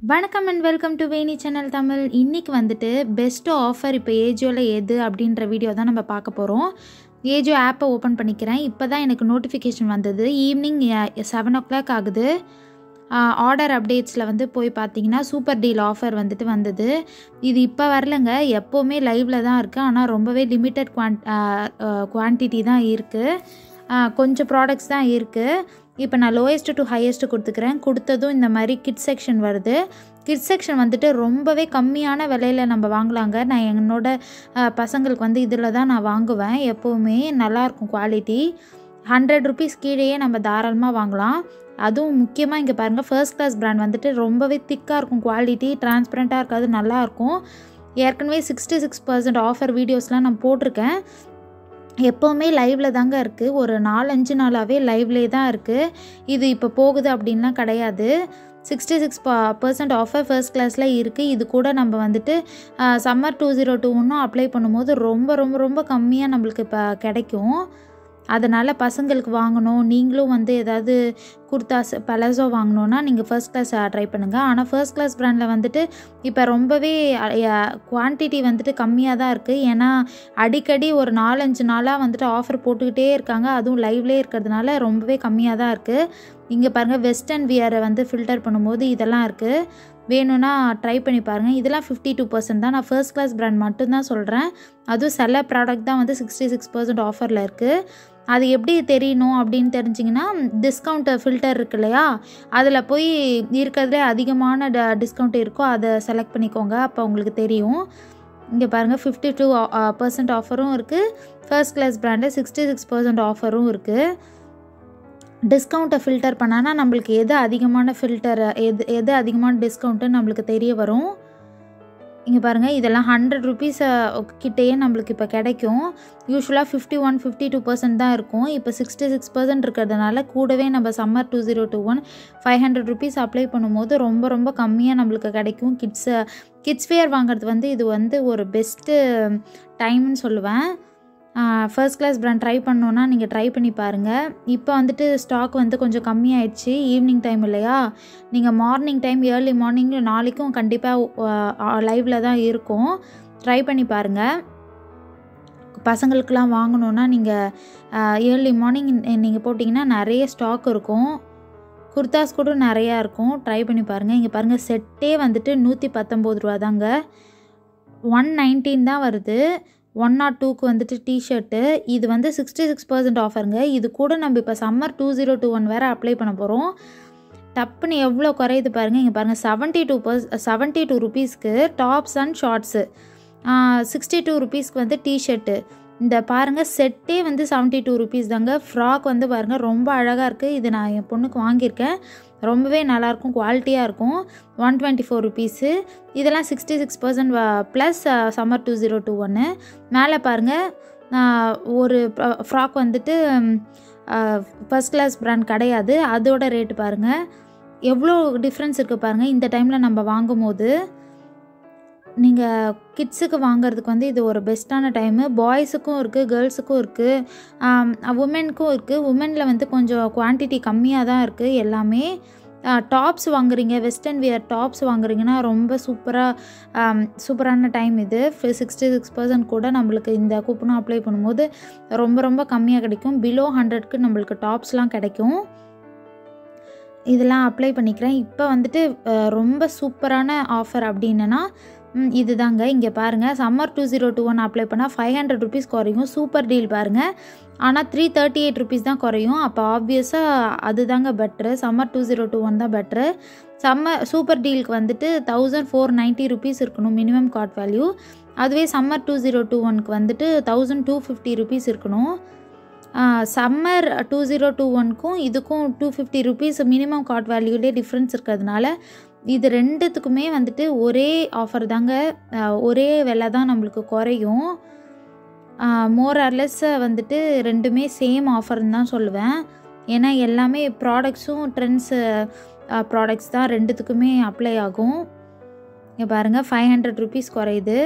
வணக்கம் and welcome to Veni channel Tamil இன்றைக்கி வந்துட்டு பெஸ்ட்டு ஆஃபர் இப்போ ஏஜியோவில் எது அப்படின்ற வீடியோ தான் நம்ம பார்க்க போகிறோம் ஏஜியோ ஆப்பை ஓப்பன் பண்ணிக்கிறேன் இப்போ தான் எனக்கு நோட்டிஃபிகேஷன் வந்தது ஈவினிங் செவன் ஓ கிளாக் ஆகுது ஆர்டர் அப்டேட்ஸில் வந்து போய் பார்த்தீங்கன்னா சூப்பர் டீல் ஆஃபர் வந்துட்டு வந்தது இது இப்போ வரலங்க எப்போவுமே லைவில் தான் இருக்குது ஆனால் ரொம்பவே லிமிட்டட் குவான் குவான்டிட்டி தான் இருக்குது கொஞ்சம் ப்ராடக்ட்ஸ் தான் இருக்குது இப்போ நான் லோயஸ்ட்டு டு ஹையஸ்ட்டு கொடுத்துக்கிறேன் கொடுத்ததும் இந்த மாதிரி கிட் செக்ஷன் வருது கிட் செக்ஷன் வந்துட்டு ரொம்பவே கம்மியான விலையில் நம்ம வாங்கலாங்க நான் என்னோட பசங்களுக்கு வந்து இதில் தான் நான் வாங்குவேன் எப்போவுமே நல்லாயிருக்கும் குவாலிட்டி ஹண்ட்ரட் ருபீஸ் கீழேயே நம்ம தாராளமாக வாங்கலாம் அதுவும் முக்கியமாக இங்கே பாருங்கள் ஃபர்ஸ்ட் கிளாஸ் பிராண்ட் வந்துட்டு ரொம்பவே திக்காக இருக்கும் குவாலிட்டி டிரான்ஸ்பரண்ட்டாக இருக்காது நல்லாயிருக்கும் ஏற்கனவே சிக்ஸ்டி சிக்ஸ் பர்சன்ட் ஆஃபர் வீடியோஸ்லாம் நான் போட்டிருக்கேன் எப்போவுமே லைவில் தாங்க இருக்குது ஒரு நாலஞ்சு நாளாகவே லைவ்லேயே தான் இருக்குது இது இப்போ போகுது அப்படின்லாம் கிடையாது சிக்ஸ்டி சிக்ஸ் ப பர்சன்ட் ஆஃபர் ஃபர்ஸ்ட் கிளாஸில் இருக்குது இது கூட நம்ம வந்துட்டு சம்மர் டூ ஜீரோ டூ ஒன்றும் அப்ளை பண்ணும்போது ரொம்ப ரொம்ப ரொம்ப கம்மியாக நம்மளுக்கு இப்போ கிடைக்கும் அதனால் பசங்களுக்கு வாங்கணும் நீங்களும் வந்து ஏதாவது குர்தாஸ் பலசோ வாங்கணுன்னா நீங்கள் ஃபர்ஸ்ட் கிளாஸ் ட்ரை பண்ணுங்கள் ஆனால் ஃபர்ஸ்ட் கிளாஸ் ப்ராண்டில் வந்துட்டு இப்போ ரொம்பவே குவான்டிட்டி வந்துட்டு கம்மியாக தான் இருக்குது ஏன்னா அடிக்கடி ஒரு நாலஞ்சு நாளாக வந்துட்டு ஆஃபர் போட்டுக்கிட்டே இருக்காங்க அதுவும் லைவ்லேயே இருக்கிறதுனால ரொம்பவே கம்மியாக தான் இருக்குது இங்கே பாருங்கள் வெஸ்டர்ன் வியரை வந்து ஃபில்டர் பண்ணும்போது இதெல்லாம் இருக்குது வேணும்னா ட்ரை பண்ணி பாருங்கள் இதெல்லாம் ஃபிஃப்டி டூ பர்சன்ட் தான் நான் ஃபர்ஸ்ட் கிளாஸ் ப்ராண்ட் மட்டும்தான் சொல்கிறேன் அதுவும் சில ப்ராடக்ட் தான் வந்து சிக்ஸ்டி சிக்ஸ் பர்சன்ட் ஆஃபரில் இருக்குது அது எப்படி தெரியணும் அப்படின்னு தெரிஞ்சிங்கன்னா டிஸ்கவுண்ட் ஃபில்டர் இருக்கு இல்லையா அதில் போய் இருக்கிறதுலே அதிகமான ட டிஸ்கவுண்ட் இருக்கோ அதை செலக்ட் பண்ணிக்கோங்க அப்போ உங்களுக்கு தெரியும் இங்கே பாருங்கள் ஃபிஃப்டி டூ பர்சன்ட் ஆஃபரும் இருக்குது ஃபர்ஸ்ட் கிளாஸ் பிராண்டில் சிக்ஸ்டி சிக்ஸ் பர்சன்ட் ஆஃபரும் இருக்குது டிஸ்கவுண்ட்டை ஃபில்டர் பண்ணானா நம்மளுக்கு எது அதிகமான ஃபில்டர் எது எது அதிகமான டிஸ்கவுண்ட்டு நம்மளுக்கு தெரிய வரும் இங்கே பாருங்கள் இதெல்லாம் ஹண்ட்ரட் ருபீஸ் கிட்டேயே நம்மளுக்கு இப்போ கிடைக்கும் யூஸ்வலாக fifty one fifty two percent தான் இருக்கும் இப்போ சிக்ஸ்டி சிக்ஸ் பர்சன்ட் இருக்கிறதுனால கூடவே நம்ம summer two zero two one five hundred rupees apply பண்ணும்போது ரொம்ப ரொம்ப கம்மியாக நம்மளுக்கு கிடைக்கும் கிட்ஸு கிட்ஸ் வேர் வாங்குறது வந்து இது வந்து ஒரு பெஸ்ட்டு டைம்னு சொல்லுவேன் ஃபர்ஸ்ட் கிளாஸ் ப்ராண்ட் ட்ரை பண்ணோன்னா நீங்கள் ட்ரை பண்ணி பாருங்கள் இப்போ வந்துட்டு ஸ்டாக் வந்து கொஞ்சம் கம்மியாயிடுச்சு ஈவினிங் டைம் இல்லையா நீங்கள் மார்னிங் டைம் ஏர்லி மார்னிங் நாளைக்கும் கண்டிப்பாக லைவில் தான் இருக்கும் ட்ரை பண்ணி பாருங்கள் பசங்களுக்கெலாம் வாங்கணுன்னா நீங்கள் ஏர்லி மார்னிங் நீங்கள் போட்டிங்கன்னா நிறைய ஸ்டாக் இருக்கும் குர்தாஸ் கூட நிறையா இருக்கும் ட்ரை பண்ணி பாருங்கள் இங்கே பாருங்கள் செட்டே வந்துட்டு நூற்றி பத்தொம்போது ரூபா தாங்க ஒன் நைன்டீன் தான் வருது ஒன் நாட் டூக்கு வந்துட்டு டிஷர்ட்டு இது வந்து சிக்ஸ்டி சிக்ஸ் பர்சன்ட் ஆஃபருங்க இது கூட நம்ம இப்போ summer two zero two one வேறு அப்ளை பண்ண போகிறோம் டப்புன்னு எவ்வளோ குறையுது பாருங்கள் இங்கே பாருங்கள் செவன்ட்டி டூ பர்ஸ் செவன்ட்டி டூ ருபீஸ்க்கு tops and shorts sixty two ருபீஸ்க்கு வந்து டிஷர்ட்டு இந்த பாருங்கள் செட்டே வந்து செவன்ட்டி டூ ருபீஸ் தாங்க ஃப்ராக் வந்து பாருங்கள் ரொம்ப அழகாக இருக்குது இது நான் என் பொண்ணுக்கு வாங்கியிருக்கேன் ரொம்பவே நல்லாயிருக்கும் குவாலிட்டியாக இருக்கும் ஒன் டுவெண்ட்டி ஃபோர் ருபீஸு இதெல்லாம் sixty six percent plus summer two zero two ஒன்று மேலே பாருங்கள் ஒரு ஃப்ராக் வந்துட்டு ஃபஸ்ட் கிளாஸ் ப்ராண்ட் கிடையாது அதோட ரேட்டு பாருங்கள் எவ்வளோ டிஃப்ரென்ஸ் இருக்குது பாருங்கள் இந்த டைமில் நம்ம வாங்கும் போது நீங்கள் கிட்ஸுக்கு வாங்குறதுக்கு வந்து இது ஒரு பெஸ்ட்டான டைமு பாய்ஸுக்கும் இருக்குது கேர்ள்ஸுக்கும் இருக்குது உமனுக்கும் இருக்குது உமனில் வந்து கொஞ்சம் குவான்டிட்டி கம்மியாக தான் இருக்குது எல்லாமே டாப்ஸ் வாங்குறீங்க வெஸ்டர்ன் வியர் டாப்ஸ் வாங்குறீங்கன்னா ரொம்ப சூப்பராக சூப்பரான டைம் இது சிக்ஸ்டி சிக்ஸ் பர்சன்ட் கூட நம்மளுக்கு இந்த கூப்பனும் அப்ளை பண்ணும்போது ரொம்ப ரொம்ப கம்மியாக கிடைக்கும் பிலோ ஹண்ட்ரட்க்கு நம்மளுக்கு டாப்ஸ்லாம் கிடைக்கும் இதெல்லாம் அப்ளை பண்ணிக்கிறேன் இப்போ வந்துட்டு ரொம்ப சூப்பரான ஆஃபர் அப்படின்னா இது தாங்க இங்கே பாருங்கள் summer two zero two one apply பண்ணால் ஃபைவ் ஹண்ட்ரட் ருபீஸ் குறையும் சூப்பர் டீல் பாருங்கள் ஆனால் த்ரீ தேர்ட்டி எயிட் ருபீஸ் தான் குறையும் அப்போ ஆப்வியஸாக அது தாங்க பெட்ரு summer two zero two one தான் பெட்ரு சம்மர் சூப்பர் டீலுக்கு வந்துட்டு தௌசண்ட் ஃபோர் நைன்ட்டி ருபீஸ் இருக்கணும் மினிமம் கார்ட் வேல்யூ அதுவே சம்மர் டூ ஜீரோ டூ ஒனுக்கு வந்துட்டு தௌசண்ட் டூ ஃபிஃப்டி ருபீஸ் இருக்கணும் சம்மர் டூ ஜீரோ டூ ஒனுக்கும் இதுக்கும் two fifty rupees minimum card வேல்யூலே டிஃப்ரென்ஸ் இருக்கிறதுனால இது ரெண்டுத்துக்குமே வந்துட்டு ஒரே ஆஃபர் தாங்க ஒரே விலை தான் நம்மளுக்கு குறையும் மோர் ஆர்லெஸ் வந்துட்டு ரெண்டுமே சேம் ஆஃபர்னு தான் சொல்லுவேன் ஏன்னா எல்லாமே ப்ராடக்ட்ஸும் ட்ரெண்ட்ஸு ப்ராடக்ட்ஸ் தான் ரெண்டுத்துக்குமே அப்ளை ஆகும் இங்கே பாருங்கள் ஃபைவ் ஹண்ட்ரட் ருபீஸ் குறையுது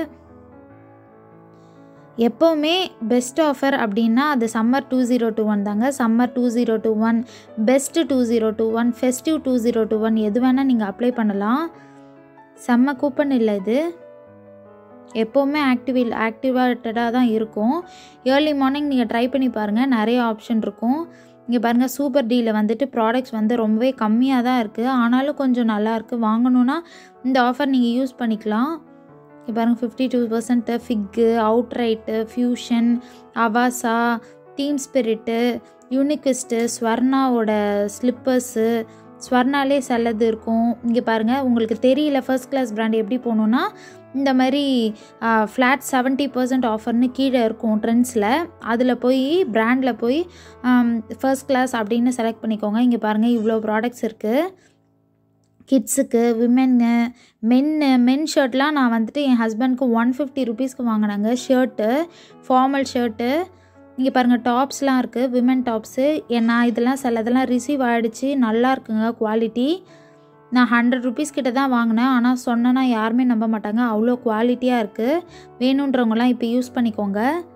எப்போவுமே பெஸ்ட் ஆஃபர் அப்படின்னா அது summer two zero two one தாங்க summer two zero two one best two zero two one festive two zero two one எது வேணால் நீங்கள் அப்ளை பண்ணலாம் செம்ம கூப்பன் இல்லை இது எப்போவுமே ஆக்டிவில் ஆக்டிவேட்டடாக தான் இருக்கும் ஏர்லி மார்னிங் நீங்கள் ட்ரை பண்ணி பாருங்கள் நிறைய ஆப்ஷன் இருக்கும் இங்கே பாருங்கள் சூப்பர் டீலில் வந்துட்டு ப்ராடக்ட்ஸ் வந்து ரொம்பவே கம்மியாக தான் இருக்குது ஆனாலும் கொஞ்சம் நல்லா இருக்குது வாங்கணுன்னா இந்த ஆஃபர் நீங்கள் யூஸ் பண்ணிக்கலாம் இங்கே பாருங்கள் ஃபிஃப்டி டூ பர்சன்ட்டு ஃபிக்கு அவுட் ரைட்டு ஃப்யூஷன் அவாசா டீம் ஸ்பிரிட்டு யூனிக்விஸ்ட்டு ஸ்வர்ணாவோட ஸ்லிப்பர்ஸு ஸ்வர்ணாலே சிலது இருக்கும் இங்கே பாருங்கள் உங்களுக்கு தெரியல ஃபர்ஸ்ட் கிளாஸ் பிராண்ட் எப்படி போகணுன்னா இந்த மாதிரி ஃப்ளாட் செவன்ட்டி பர்சன்ட் ஆஃபர்னு கீழே இருக்கும் ட்ரெண்ட்ஸில் அதில் போய் பிராண்டில் போய் ஃபர்ஸ்ட் கிளாஸ் அப்படின்னு செலக்ட் பண்ணிக்கோங்க இங்கே பாருங்கள் இவ்வளோ ப்ராடக்ட்ஸ் இருக்குது கிட்ஸுக்கு விமென்னு மென்னு மென் ஷர்ட்லாம் நான் வந்துட்டு என் ஹஸ்பண்ட்க்கு ஒன் ஃபிஃப்டி ருபீஸ்க்கு வாங்கினாங்க ஷர்ட்டு ஃபார்மல் ஷர்ட்டு இங்கே பாருங்கள் டாப்ஸ்லாம் இருக்குது விமன் டாப்ஸு நான் இதெல்லாம் சில இதெல்லாம் ரிசீவ் ஆகிடுச்சு நல்லா இருக்குங்க குவாலிட்டி நான் ஹண்ட்ரட் ருபீஸ் கிட்ட தான் வாங்கினேன் ஆனால் சொன்னேன்னா யாருமே நம்ப மாட்டாங்க அவ்வளோ குவாலிட்டியாக இருக்குது வேணுன்றவங்களாம் இப்போ யூஸ் பண்ணிக்கோங்க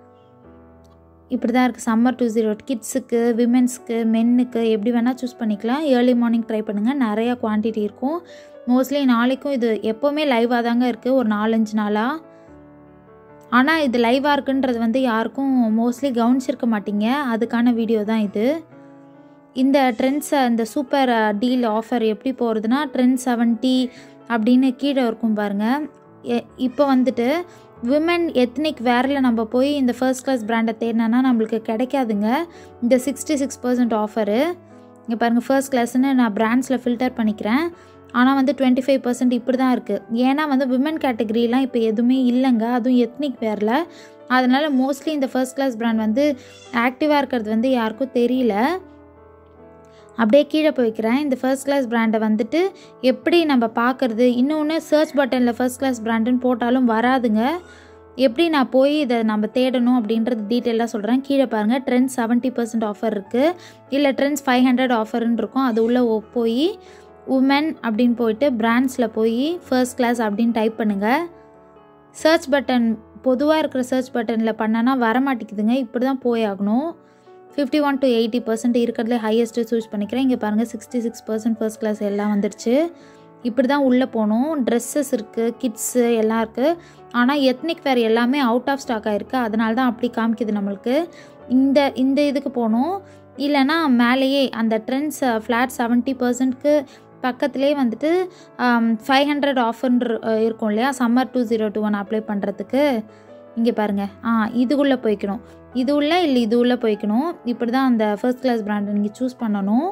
இப்படி தான் இருக்குது சம்மர் டூ ஜீரோ கிட்ஸுக்கு விமென்ஸ்க்கு மென்னுக்கு எப்படி வேணால் சூஸ் பண்ணிக்கலாம் ஏர்லி மார்னிங் ட்ரை பண்ணுங்கள் நிறையா குவான்டிட்டி இருக்கும் மோஸ்ட்லி நாளைக்கும் இது எப்போவுமே லைவாக தாங்க இருக்குது ஒரு நாலஞ்சு நாளாக ஆனால் இது லைவாக இருக்குன்றது வந்து யாருக்கும் மோஸ்ட்லி கவனிச்சிருக்க மாட்டீங்க அதுக்கான வீடியோ தான் இது இந்த ட்ரெண்ட்ஸை இந்த சூப்பர் டீல் ஆஃபர் எப்படி போகிறதுனா ட்ரெண்ட் செவன்ட்டி அப்படின்னு கீழே இருக்கும் பாருங்கள் இப்போ வந்துட்டு விமன் எத்னிக் வேரில் நம்ம போய் இந்த ஃபர்ஸ்ட் கிளாஸ் பிராண்டை தேடினா நம்மளுக்கு கிடைக்காதுங்க இந்த சிக்ஸ்டி சிக்ஸ் பர்சன்ட் ஆஃபரு இங்கே பாருங்கள் ஃபர்ஸ்ட் கிளாஸ்ன்னு நான் பிராண்ட்ஸில் ஃபில்டர் பண்ணிக்கிறேன் ஆனால் வந்து டுவெண்ட்டி ஃபைவ் பர்சன்ட் இப்படி தான் இருக்குது ஏன்னா வந்து விமன் கேட்டகரிலாம் இப்போ எதுவுமே இல்லைங்க அதுவும் எத்னிக் வேரில் அதனால் மோஸ்ட்லி இந்த ஃபர்ஸ்ட் கிளாஸ் பிராண்ட் வந்து ஆக்டிவாக இருக்கிறது வந்து யாருக்கும் தெரியல அப்படியே கீழே போய்க்கிறேன் இந்த ஃபர்ஸ்ட் கிளாஸ் பிராண்டை வந்துட்டு எப்படி நம்ம பார்க்குறது இன்னொன்று சர்ச் பட்டனில் ஃபர்ஸ்ட் கிளாஸ் பிராண்டுன்னு போட்டாலும் வராதுங்க எப்படி நான் போய் இதை நம்ம தேடணும் அப்படின்றது டீட்டெயிலாக சொல்கிறேன் கீழே பாருங்கள் ட்ரெண்ட்ஸ் செவன்ட்டி பர்சன்ட் ஆஃபர் இருக்குது இல்லை ட்ரெண்ட்ஸ் ஃபைவ் ஹண்ட்ரட் ஆஃபர்னு இருக்கும் அது உள்ளே போய் உமன் அப்படின்னு போயிட்டு பிராண்ட்ஸில் போய் ஃபர்ஸ்ட் கிளாஸ் அப்படின்னு டைப் பண்ணுங்கள் சர்ச் பட்டன் பொதுவாக இருக்கிற சர்ச் பட்டனில் பண்ணனா வர மாட்டேங்குதுங்க இப்படி தான் போய் ஆகணும் fifty one to eighty percent இருக்கிறதுலே ஹையஸ்ட்டு சூஸ் பண்ணிக்கிறேன் இங்கே பாருங்கள் sixty six percent first class எல்லாம் வந்துடுச்சு இப்படி தான் உள்ளே போகணும் ட்ரெஸ்ஸஸ் இருக்குது கிட்ஸு எல்லாம் இருக்குது ஆனால் எத்னிக் வேர் எல்லாமே அவுட் ஆஃப் ஸ்டாக் ஆகிருக்கு அதனால தான் அப்படி காமிக்குது நம்மளுக்கு இந்த இந்த இதுக்கு போகணும் இல்லைனா மேலேயே அந்த ட்ரெண்ட்ஸ் ஃப்ளாட் செவன்ட்டி பர்சன்ட்க்கு பக்கத்துலேயே வந்துட்டு ஃபைவ் ஹண்ட்ரட் ஆஃபர்ன்ற இருக்கும் இல்லையா summer two zero two one apply பண்ணுறதுக்கு இங்கே பாருங்கள் ஆ இது உள்ளே போய்க்கணும் இது உள்ள இல்லை இது உள்ளே போய்க்கணும் இப்படி தான் அந்த ஃபர்ஸ்ட் கிளாஸ் பிராண்டை நீங்கள் சூஸ் பண்ணணும்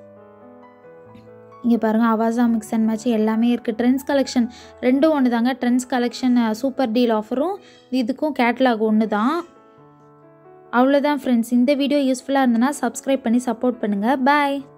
இங்கே பாருங்கள் அவாசா மிக்ஸ் அண்ட் மேட்ச் எல்லாமே இருக்குது ட்ரெண்ட்ஸ் கலெக்ஷன் ரெண்டும் ஒன்று தாங்க ட்ரெண்ட்ஸ் கலெக்ஷன் சூப்பர் டீல் ஆஃபரும் இதுக்கும் கேட்லாக் ஒன்று தான் அவ்வளோதான் ஃப்ரெண்ட்ஸ் இந்த வீடியோ யூஸ்ஃபுல்லாக இருந்ததுன்னா சப்ஸ்கிரைப் பண்ணி சப்போர்ட் பண்ணுங்கள் பாய்